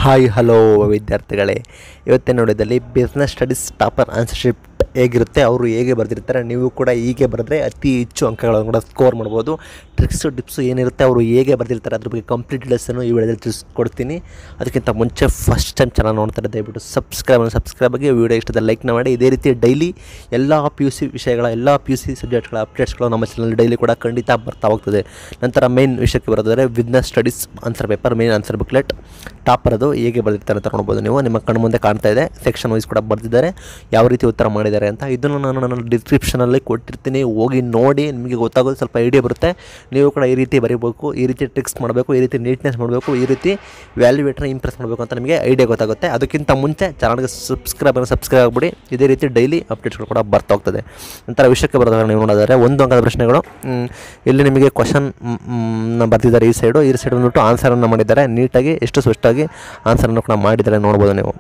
hi hello ವಿದ್ಯಾರ್ಥಿಗಳೇ ಇವತ್ತಿನ ನೋಡಿದಲ್ಲಿ ಬಿಸ್ನೆಸ್ ಸ್ಟಡೀಸ್ ಟಾಪರ್ ಆನ್ಸರ್ಶಿಪ್ ಹೇಗಿರುತ್ತೆ ಅವರು ಹೇಗೆ ಬರೆದಿರ್ತಾರೆ ನೀವು ಕೂಡ ಹೀಗೆ ಬರೆದ್ರೆ ಅತಿ ಹೆಚ್ಚು ಅಂಕಗಳನ್ನು ಕೂಡ ಸ್ಕೋರ್ ಮಾಡ್ಬೋದು ಟ್ರಿಕ್ಸು ಟಿಪ್ಸು ಏನಿರುತ್ತೆ ಅವರು ಹೇಗೆ ಬರೆದಿರ್ತಾರೆ ಅದ್ರ ಬಗ್ಗೆ ಕಂಪ್ಲೀಟ್ ಡಿಟೇಲ್ಸನ್ನು ಈ ವಿಡಿಯೋದಲ್ಲಿ ತಿಳಿಸ್ಕೊಡ್ತೀನಿ ಅದಕ್ಕಿಂತ ಮುಂಚೆ ಫಸ್ಟ್ ಟೈಮ್ ಚಾನಲ್ ನೋಡ್ತಾರೆ ದಯವಿಟ್ಟು ಸಬ್ಸ್ಕ್ರೈಬ್ ಸಬ್ಸ್ಕ್ರೈಬ್ ಆಗಿ ವಿಡಿಯೋ ಇಷ್ಟದ ಲೈಕ್ನ ಮಾಡಿ ಇದೇ ರೀತಿ ಡೈಲಿ ಎಲ್ಲ ಪಿ ಯು ಸಿ ವಿಷಯಗಳ ಎಲ್ಲ ಪಿ ಯು ಸಿ ಸಬ್ಜೆಕ್ಟ್ಗಳ ಅಪ್ಡೇಟ್ಸ್ಗಳು ನಮ್ಮ ಚಾನಲ್ ಡೈಲಿ ಕೂಡ ಖಂಡಿತ ಬರ್ತಾ ಹೋಗ್ತದೆ ನಂತರ ಮೇನ್ ವಿಷಯಕ್ಕೆ ಬರೋದಾದರೆ business studies answer paper main answer booklet topper ಅದು ಹೇಗೆ ಬರೆದಿರ್ತಾರೆ ಅಂತ ನೋಡ್ಬೋದು ನೀವು ನಿಮ್ಮ ಕಣ್ಣು ಮುಂದೆ ಕಾಣ್ತಾ ಇದೆ ಸೆಕ್ಷನ್ ವೈಸ್ ಕೂಡ ಬರೆದಿದ್ದಾರೆ ಯಾವ ರೀತಿ ಉತ್ತರ ಮಾಡಿದ್ದಾರೆ ಅಂತ ಇದನ್ನು ನಾನು ನನ್ನ ಡಿಸ್ಕ್ರಿಪ್ಷನಲ್ಲಿ ಕೊಟ್ಟಿರ್ತೀನಿ ಹೋಗಿ ನೋಡಿ ನಿಮಗೆ ಗೊತ್ತಾಗೋದು ಸ್ವಲ್ಪ ಐಡಿಯಾ ಬರುತ್ತೆ ನೀವು ಕೂಡ ಈ ರೀತಿ ಬರೀಬೇಕು ಈ ರೀತಿ ಟ್ರಿಕ್ಸ್ ಮಾಡಬೇಕು ಈ ರೀತಿ ನೀಟ್ನೆಸ್ ಮಾಡಬೇಕು ಈ ರೀತಿ ವ್ಯಾಲ್ಯೂವೇಟ್ನ ಇಂಪ್ರೆಸ್ ಮಾಡಬೇಕು ಅಂತ ನಿಮಗೆ ಐಡಿಯಾ ಗೊತ್ತಾಗುತ್ತೆ ಅದಕ್ಕಿಂತ ಮುಂಚೆ ಚಾನಲ್ಗೆ ಸಬ್ಸ್ಕ್ರೈಬ್ ಸಬ್ಸ್ಕ್ರೈಬ್ ಆಗಿಬಿಡಿ ಇದೇ ರೀತಿ ಡೈಲಿ ಅಪ್ಡೇಟ್ಸ್ಗಳು ಕೂಡ ಬರ್ತಾ ಹೋಗ್ತದೆ ನಂತರ ವಿಷಯಕ್ಕೆ ಬರೋದಾದ್ರೆ ನೀವು ನೋಡೋದಾದ್ರೆ ಒಂದು ಅಂಕದ ಪ್ರಶ್ನೆಗಳು ಮ್, ಇಲ್ಲಿ ನಿಮಗೆ ಕ್ವಶನ್ ಬರ್ತಿದ್ದಾರೆ ಈ ಸೈಡು ಈ ಸೈಡ್ ಬಂದ್ಬಿಟ್ಟು ಆನ್ಸರನ್ನು ಮಾಡಿದ್ದಾರೆ ನೀಟಾಗಿ ಎಷ್ಟು ಸ್ಪಷ್ಟವಾಗಿ ಆನ್ಸರನ್ನು ಕೂಡ ಮಾಡಿದ್ದಾರೆ ನೋಡ್ಬೋದು ನೀವು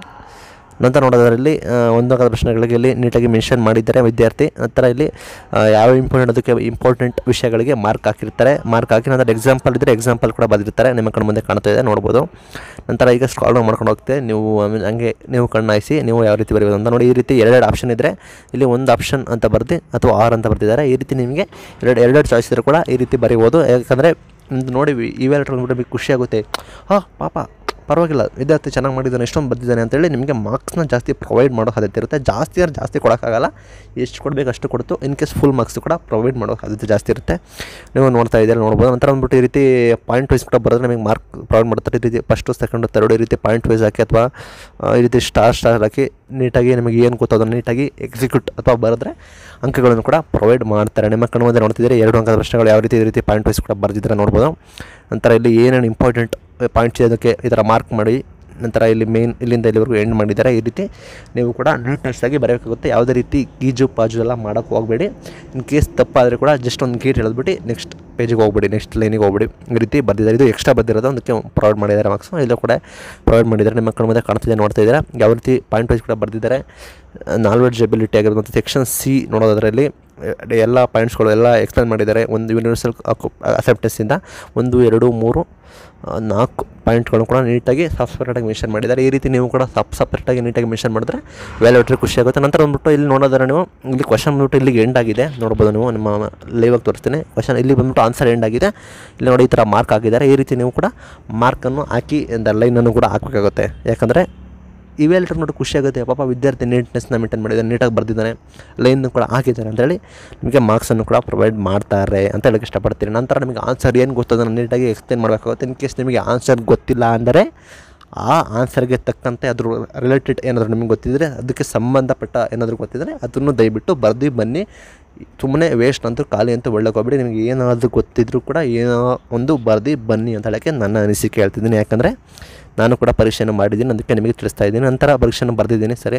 ನಂತರ ನೋಡೋದಾದ್ರೆ ಇಲ್ಲಿ ಆ, ಒಂದು ಅಂಕದ ಪ್ರಶ್ನೆಗಳಿಗೆ ಇಲ್ಲಿ ನೀಟಾಗಿ ಮೆನ್ಷನ್ ಮಾಡಿದ್ದಾರೆ ವಿದ್ಯಾರ್ಥಿ ನಂತರ ಇಲ್ಲಿ ಆ, ಯಾವ ಇಂಪಾರ್ಟೆಂಟ್ ಅದಕ್ಕೆ ಇಂಪಾರ್ಟೆಂಟ್ ವಿಷಯಗಳಿಗೆ ಮಾರ್ಕ್ ಹಾಕಿರ್ತಾರೆ ಮಾರ್ಕ್ ಹಾಕಿ ನಂತರ ಎಕ್ಸಾಂಪಲ್ ಇದ್ದರೆ ಎಕ್ಸಾಂಪಲ್ ಕೂಡ ಬರೆದಿರ್ತಾರೆ ನಿಮ್ಮ ಕಣ್ಣು ಮುಂದೆ ಕಾಣ್ತಾ ಇದೆ ನೋಡ್ಬೋದು ನಂತರ ಈಗ ಸ್ಕ್ರಾಲ್ ಮಾಡ್ಕೊಂಡು ಹೋಗ್ತೇವೆ ನೀವು ಆಮೇಲೆ ಹಂಗೆ ನೀವು ಕಣ್ಣಾಯಿಸಿ ನೀವು ಯಾವ ರೀತಿ ಬರೆಯೋದು ಅಂತ ನೋಡಿ ಈ ರೀತಿ ಎರಡೆರಡು ಆಪ್ಷನ್ ಇದ್ದರೆ ಇಲ್ಲಿ ಒಂದು ಆಪ್ಷನ್ ಅಂತ ಬರ್ದು ಅಥವಾ ಆರ್ ಅಂತ ಬರ್ತಿದ್ದಾರೆ ಈ ರೀತಿ ನಿಮಗೆ ಎರಡು ಎರಡೆರಡು ಚಾಯ್ಸ್ ಇದ್ದರೂ ಕೂಡ ಈ ರೀತಿ ಬರೀಬೋದು ಯಾಕಂದರೆ ನಿಮ್ದು ನೋಡಿ ಇವೆರಡು ನಿಮಗೆ ಖುಷಿ ಆಗುತ್ತೆ ಹಾಂ ಪಾಪ ಪರವಾಗಿಲ್ಲ ವಿದ್ಯಾರ್ಥಿ ಚೆನ್ನಾಗಿ ಮಾಡಿದ್ದಾನೆ ಎಷ್ಟೊಂದು ಬಂದಿದ್ದಾನೆ ಅಂತೇಳಿ ನಿಮಗೆ ಮಾರ್ಕ್ಸ್ನ ಜಾಸ್ತಿ ಪ್ರೊವೈಡ್ ಮಾಡೋ ಸಾಧ್ಯತೆ ಇರುತ್ತೆ ಜಾಸ್ತಿ ಅಂದ್ರೆ ಜಾಸ್ತಿ ಕೊಡೋಕ್ಕಾಗಲ್ಲ ಎಷ್ಟು ಕೊಡಬೇಕು ಅಷ್ಟು ಕೊಡ್ತು ಇನ್ ಕೇಸ್ ಫುಲ್ ಮಾರ್ಕ್ಸ್ ಕೂಡ ಪ್ರೊವೈಡ್ ಮಾಡೋ ಸಾಧ್ಯತೆ ಜಾಸ್ತಿ ಇರುತ್ತೆ ನೀವು ನೋಡ್ತಾ ಇದ್ದೀರಾ ನೋಡ್ಬೋದು ನಂತರ ಬಂದ್ಬಿಟ್ಟು ಈ ರೀತಿ ಪಾಯಿಂಟ್ ವೈಸ್ ಕೂಡ ಬರೋದ್ರೆ ನಿಮಗೆ ಮಾರ್ಕ್ ಪ್ರೊವೈಡ್ ಮಾಡ್ತಾರೆ ಈ ರೀತಿ ಫಸ್ಟು ಸೆಕೆಂಡು ತರ್ಡ್ ಈ ರೀತಿ ಪಾಯಿಂಟ್ ವೈಸ್ ಹಾಕಿ ಅಥವಾ ಆ, ಈ ರೀತಿ ಸ್ಟಾರ್ ಸ್ಟಾರ್ ಹಾಕಿ ನೀಟಾಗಿ ನಿಮಗೆ ಏನು ಗೊತ್ತೋ ಅದನ್ನು ನೀಟಾಗಿ ಎಕ್ಸಿಕ್ಯೂಟ್ ಅಥವಾ ಬರೆದ್ರೆ ಅಂಕಗಳನ್ನು ಕೂಡ ಪ್ರೊವೈಡ್ ಮಾಡ್ತಾರೆ ನಿಮ್ಮ ಕಣ್ಣು ಮುಂದೆ ನೋಡ್ತಿದ್ದೀರಿ ಎರಡು ಅಂಕದ ಪ್ರಶ್ನೆಗಳು ಯಾವ ರೀತಿ ಈ ರೀತಿ ಪಾಯಿಂಟ್ ವೈಸ್ ಕೂಡ ಬರೆದಿದ್ದಾರೆ ನೋಡ್ಬೋದು ನಂತರ ಇಲ್ಲಿ ಏನೇನು ಇಂಪಾರ್ಟೆಂಟ್ ಪಾಯಿಂಟ್ಸ್ ಇದೆ ಅದಕ್ಕೆ ಈ ಥರ ಮಾರ್ಕ್ ಮಾಡಿ ನಂತರ ಇಲ್ಲಿ ಮೇನ್ ಇಲ್ಲಿಂದ ಇಲ್ಲಿವರೆಗೂ ಎಂಡ್ ಮಾಡಿದ್ದಾರೆ ಈ ರೀತಿ ನೀವು ಕೂಡ ನೀಟ್ನೆಸ್ ಆಗಿ ಬರೆಯಬೇಕಾಗುತ್ತೆ ಯಾವುದೇ ರೀತಿ ಗೀಜು ಪಾಜು ಎಲ್ಲ ಮಾಡೋಕ್ಕೆ ಹೋಗಬೇಡಿ ಇನ್ ಕೇಸ್ ತಪ್ಪಾದರೆ ಕೂಡ ಜಸ್ಟ್ ಒಂದು ಗೇಟ್ ಹೇಳಿದ್ಬಿಟ್ಟು ನೆಕ್ಸ್ಟ್ ಪೇಜಿಗೆ ಹೋಗ್ಬಿಡಿ ನೆಕ್ಸ್ಟ್ ಲೈನಿಗೆ ಹೋಗ್ಬಿಡಿ ಈ ರೀತಿ ಬರ್ದಿದ್ದಾರೆ ಇದು ಎಕ್ಸ್ಟ್ರಾ ಬರ್ದಿರೋದು ಅದಕ್ಕೆ ಪ್ರೊವೈಡ್ ಮಾಡಿದ್ದಾರೆ ಮಾರ್ಕ್ಸ್ ಇಲ್ಲೂ ಕೂಡ ಪ್ರೊವೈಡ್ ಮಾಡಿದ್ದಾರೆ ನಿಮ್ಮ ಕಣ್ಣು ಮುಂದೆ ಕಾಣ್ತಿದೆ ನೋಡ್ತಾ ಇದ್ದೀರಾ ಯಾವ ರೀತಿ ಪಾಯಿಂಟ್ ವೈಸ್ ಕೂಡ ಬರ್ದಿದ್ದಾರೆ ನಾಲ್ವೆಡ್ಜ್ ಎಬಿಲಿಟಿ ಆಗಿರೋದು ಸೆಕ್ಷನ್ ಸಿ ನೋಡೋದ್ರಲ್ಲಿ ಎಲ್ಲ ಪಾಯಿಂಟ್ಸ್ಗಳು ಎಲ್ಲ ಎಕ್ಸ್ಪ್ಲೇನ್ ಮಾಡಿದ್ದಾರೆ ಒಂದು ಯೂನಿವರ್ಸಲ್ ಅಸೆಪ್ಟೆನ್ಸಿಂದ ಒಂದು ಎರಡು ಮೂರು ಆ, ನಾಲ್ಕು ಪಾಯಿಂಟ್ಗಳು ಕೂಡ ನೀಟಾಗಿ ಸಪ್ರೇಟಾಗಿ ಮೆನ್ಷನ್ ಮಾಡಿದ್ದಾರೆ ಈ ರೀತಿ ನೀವು ಕೂಡ ಸಪ್ ಸಪ್ರೇಟಾಗಿ ನೀಟಾಗಿ ಮೆನ್ಷನ್ ಮಾಡಿದ್ರೆ ವ್ಯಾಲ್ಯೂಟ್ರಿ ಖುಷಿ ಆಗುತ್ತೆ ನಂತರ ಬಂದ್ಬಿಟ್ಟು ಇಲ್ಲಿ ನೋಡೋದಾರೆ ನೀವು ಇಲ್ಲಿ ಕ್ವಶನ್ ಬಂದ್ಬಿಟ್ಟು ಇಲ್ಲಿಗೆ ಎಂಡ್ ಆಗಿದೆ ನೋಡ್ಬೋದು ನೀವು ನಿಮ್ಮ ಲೈವಾಗಿ ತೋರಿಸ್ತೀನಿ ಕ್ವಶನ್ ಇಲ್ಲಿ ಬಂದ್ಬಿಟ್ಟು ಆನ್ಸರ್ ಎಂಡ್ ಆಗಿದೆ ಇಲ್ಲಿ ನೋಡಿ ಈ ಥರ ಮಾರ್ಕ್ ಹಾಕಿದ್ದಾರೆ ಈ ರೀತಿ ನೀವು ಕೂಡ ಮಾರ್ಕನ್ನು ಹಾಕಿ ಒಂದು ಲೈನನ್ನು ಕೂಡ ಹಾಕಬೇಕಾಗುತ್ತೆ ಯಾಕಂದರೆ ಇವೆಲ್ಲರೂ ನೋಡಿ ಖುಷಿ ಆಗುತ್ತೆ ಪಾಪ ವಿದ್ಯಾರ್ಥಿ ನೀಟ್ನೆಸ್ನ ಮೇಂಟೈನ್ ಮಾಡಿದ್ದಾನೆ ನೀಟಾಗಿ ಬರೆದಿದ್ದಾನೆ ಲೈನ್ ಕೂಡ ಹಾಕಿದ್ದಾರೆ ಅಂತೇಳಿ ನಿಮಗೆ ಮಾರ್ಕ್ಸನ್ನು ಕೂಡ ಪ್ರೊವೈಡ್ ಮಾಡ್ತಾರೆ ಅಂತ ಹೇಳಕ್ಕೆ ಇಷ್ಟಪಡ್ತೀನಿ ನಂತರ ನಿಮಗೆ ಆನ್ಸರ್ ಏನು ಗೊತ್ತದನ್ನು ನೀಟಾಗಿ ಎಕ್ಸ್ಪ್ಲೇನ್ ಮಾಡಬೇಕಾಗುತ್ತೆ ಇನ್ ಕೇಸ್ ನಿಮಗೆ ಆನ್ಸರ್ ಗೊತ್ತಿಲ್ಲ ಅಂದರೆ ಆ ಆನ್ಸರ್ಗೆ ತಕ್ಕಂತೆ ಅದ್ರ ರಿಲೇಟೆಡ್ ಏನಾದರೂ ನಿಮಗೆ ಗೊತ್ತಿದ್ದರೆ ಅದಕ್ಕೆ ಸಂಬಂಧಪಟ್ಟ ಏನಾದರೂ ಗೊತ್ತಿದ್ದರೆ ಅದನ್ನು ದಯವಿಟ್ಟು ಬರೆದು ಬನ್ನಿ ಸುಮ್ಮನೆ ವೇಸ್ಟ್ ಅಂತೂ ಖಾಲಿ ಅಂತೂ ಒಳ್ಳೆಗೆ ಹೋಗ್ಬೇಡಿ ನಿಮಗೆ ಏನಾದರೂ ಗೊತ್ತಿದ್ರೂ ಕೂಡ ಏನೋ ಒಂದು ಬರೆದು ಬನ್ನಿ ಅಂತ ಹೇಳೋಕ್ಕೆ ನನ್ನ ಅನಿಸಿಕೆ ಹೇಳ್ತಿದ್ದೀನಿ ಯಾಕಂದರೆ ನಾನು ಕೂಡ ಪರೀಕ್ಷೆಯನ್ನು ಮಾಡಿದ್ದೀನಿ ಅದಕ್ಕೆ ನಿಮಗೆ ತಿಳಿಸ್ತಾ ಇದ್ದೀನಿ ನಂತರ ಪರೀಕ್ಷೆಯನ್ನು ಬರೆದಿದ್ದೀನಿ ಸರಿ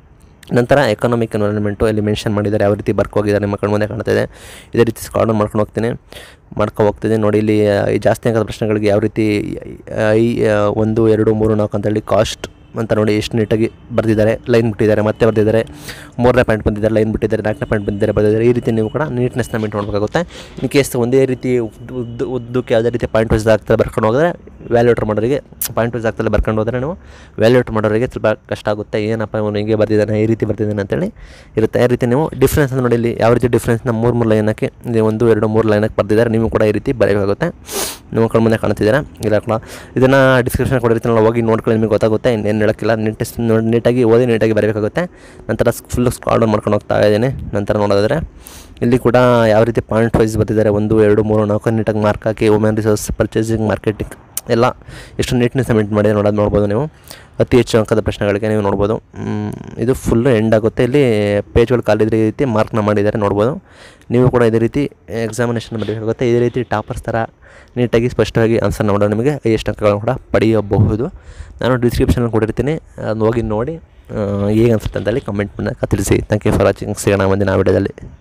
ನಂತರ ಎಕನಾಮಿಕ್ ಎನ್ವೈರನ್ಮೆಂಟು ಇಲ್ಲಿ ಮೆನ್ಷನ್ ಮಾಡಿದ್ದಾರೆ ಯಾವ ರೀತಿ ಬರ್ಕ್ ಹೋಗಿದ್ದಾರೆ ನಿಮ್ಮ ಕಣ್ಣು ಮುಂದೆ ಕಾಣ್ತಾ ಇದೆ ಇದೇ ರೀತಿ ಸ್ಕಾರ್ಡನ್ ಮಾಡ್ಕೊಂಡು ಹೋಗ್ತೀನಿ ಮಾಡ್ಕೊ ಹೋಗ್ತಿದ್ದೀನಿ ನೋಡಿ ಇಲ್ಲಿ ಆ, ಈ ಜಾಸ್ತಿ ಅಂಕದ ಪ್ರಶ್ನೆಗಳಿಗೆ ಯಾವ ರೀತಿ ಆ, ಈ ಆ, ಒಂದು ಎರಡು ಮೂರು ನಾಲ್ಕು ಅಂತೇಳಿ ಕಾಸ್ಟ್ ಅಂತ ನೋಡಿ ಎಷ್ಟು ನೀಟಾಗಿ ಬರೆದಿದ್ದಾರೆ ಲೈನ್ ಬಿಟ್ಟಿದ್ದಾರೆ ಮತ್ತೆ ಬರೆದಿದ್ದಾರೆ ಮೂರನೇ ಪಾಯಿಂಟ್ ಬಂದಿದ್ದಾರೆ ಲೈನ್ ಬಿಟ್ಟಿದ್ದಾರೆ ನಾಲ್ಕನೇ ಪಾಯಿಂಟ್ ಬಂದಿದ್ದಾರೆ ಬರೆದಿದ್ದಾರೆ ಈ ರೀತಿ ನೀವು ಕೂಡ ನೀಟ್ನೆಸ್ನ ಮೇಂಟ್ ಮಾಡಬೇಕಾಗುತ್ತೆ ಇನ್ ಕೇಸ್ ಒಂದೇ ರೀತಿ ಉದ್ದ ಉದ್ದ ಉದ್ದಕ್ಕೆ ಯಾವುದೇ ರೀತಿ ಪಾಯಿಂಟ್ ವೈಸ್ ಆಗ್ತಾ ಬರ್ಕೊಂಡು ಹೋದರೆ ವ್ಯಾಲ್ಯೂಟರ್ ಮಾಡೋರಿಗೆ ಪಾಯಿಂಟ್ ವೈಸ್ ಆಗ್ತಲೇ ಬರ್ಕೊಂಡು ಹೋದರೆ ನೀವು ವ್ಯಾಲ್ಯೂಟ್ ಮಾಡೋರಿಗೆ ಸ್ವಲ್ಪ ಕಷ್ಟ ಆಗುತ್ತೆ ಏನಪ್ಪ ಇವನು ಹಿಂಗೆ ಬರ್ದಿದ್ದಾನೆ ಈ ರೀತಿ ಬರ್ದಿದ್ದಾನೆ ಅಂತೇಳಿ ಇರುತ್ತೆ ಈ ರೀತಿ ನೀವು ಡಿಫ್ರೆನ್ಸ್ ನೋಡಿ ಇಲ್ಲಿ ಯಾವ ರೀತಿ ಡಿಫ್ರೆನ್ಸ್ನ ಮೂರು ಮೂರು ಲೈನ್ ಹಾಕಿ ಇಲ್ಲಿ ಒಂದು ಎರಡು ಮೂರು ಲೈನಕ್ಕೆ ಬರ್ದಿದ್ದಾರೆ ನೀವು ಕೂಡ ಈ ರೀತಿ ಬರೆಯಬೇಕಾಗುತ್ತೆ ನೀವು ಕಣ್ಣು ಮುಂದೆ ಕಾಣ್ತಿದ್ದೀರಾ ಇಲ್ಲ ಕೂಡ ಇದನ್ನು ಡಿಸ್ಕ್ರಿಪ್ಷನ್ ಕೊಡಿರ್ತೀನಿ ನಾವು ಹೋಗಿ ನೋಡ್ಕೊಳ್ಳಿ ನಿಮಗೆ ಗೊತ್ತಾಗುತ್ತೆ ಇನ್ನೇನು ಹೇಳೋಕ್ಕಿಲ್ಲ ನೀಟೆಸ್ ನೋಡಿ ನೀಟಾಗಿ ಓದಿ ನೀಟಾಗಿ ಬರೀಬೇಕಾಗುತ್ತೆ ನಂತರ ಫುಲ್ ಸ್ಕಾಲ್ ಡೌನ್ ಮಾಡ್ಕೊಂಡು ಹೋಗ್ತಾ ಇದ್ದೀನಿ ನಂತರ ನೋಡೋದಾದ್ರೆ ಇಲ್ಲಿ ಕೂಡ ಯಾವ ರೀತಿ ಪಾಯಿಂಟ್ ವೈಸ್ ಬರ್ತಿದ್ದಾರೆ ಒಂದು ಎರಡು ಮೂರು ನಾಲ್ಕು ನೀಟಾಗಿ ಮಾರ್ಕ್ ಹಾಕಿ ವುಮೆನ್ ರಿಸೋರ್ಸ್ ಪರ್ಚೇಸಿಂಗ್ ಮಾರ್ಕೆಟಿಂಗ್ ಎಲ್ಲ ಎಷ್ಟು ನೀಟ್ನೆಸ್ ಮೇಂಟ್ ಮಾಡಿದೆ ನೋಡೋದು ನೋಡ್ಬೋದು ನೀವು ಅತಿ ಹೆಚ್ಚು ಅಂಕದ ಪ್ರಶ್ನೆಗಳಿಗೆ ನೀವು ನೋಡ್ಬೋದು ಮ್, ಇದು ಫುಲ್ಲು ಎಂಡ್ ಆಗುತ್ತೆ ಇಲ್ಲಿ ಪೇಜ್ಗಳು ಖಾಲಿದ್ರೆ ಈ ರೀತಿ ಮಾರ್ಕ್ನ ಮಾಡಿದ್ದಾರೆ ನೋಡ್ಬೋದು ನೀವು ಕೂಡ ಇದೇ ರೀತಿ ಎಕ್ಸಾಮಿನೇಷನ್ ಬರೀಬೇಕಾಗುತ್ತೆ ಇದೇ ರೀತಿ ಟಾಪರ್ಸ್ ಥರ ನೀಟಾಗಿ ಸ್ಪಷ್ಟವಾಗಿ ಆನ್ಸರ್ ನೋಡೋ ನಿಮಗೆ ಎಷ್ಟು ಅಂಕಗಳನ್ನು ಕೂಡ ಪಡೆಯಬಹುದು ನಾನು ಡಿಸ್ಕ್ರಿಪ್ಷನಲ್ಲಿ ಕೊಟ್ಟಿರ್ತೀನಿ ಅದನ್ನ ಹೋಗಿ ನೋಡಿ ಆ, ಹೇಗೆ ಅನ್ಸುತ್ತೆ ಅಂತೇಳಿ ಕಮೆಂಟ್ ಮೂಲಕ ತಿಳಿಸಿ ಥ್ಯಾಂಕ್ ಯು ಫಾರ್ ವಾಚಿಂಗ್ ಸಿಗೋಣ ಮುಂದಿನ ವಿಡಿಯೋದಲ್ಲಿ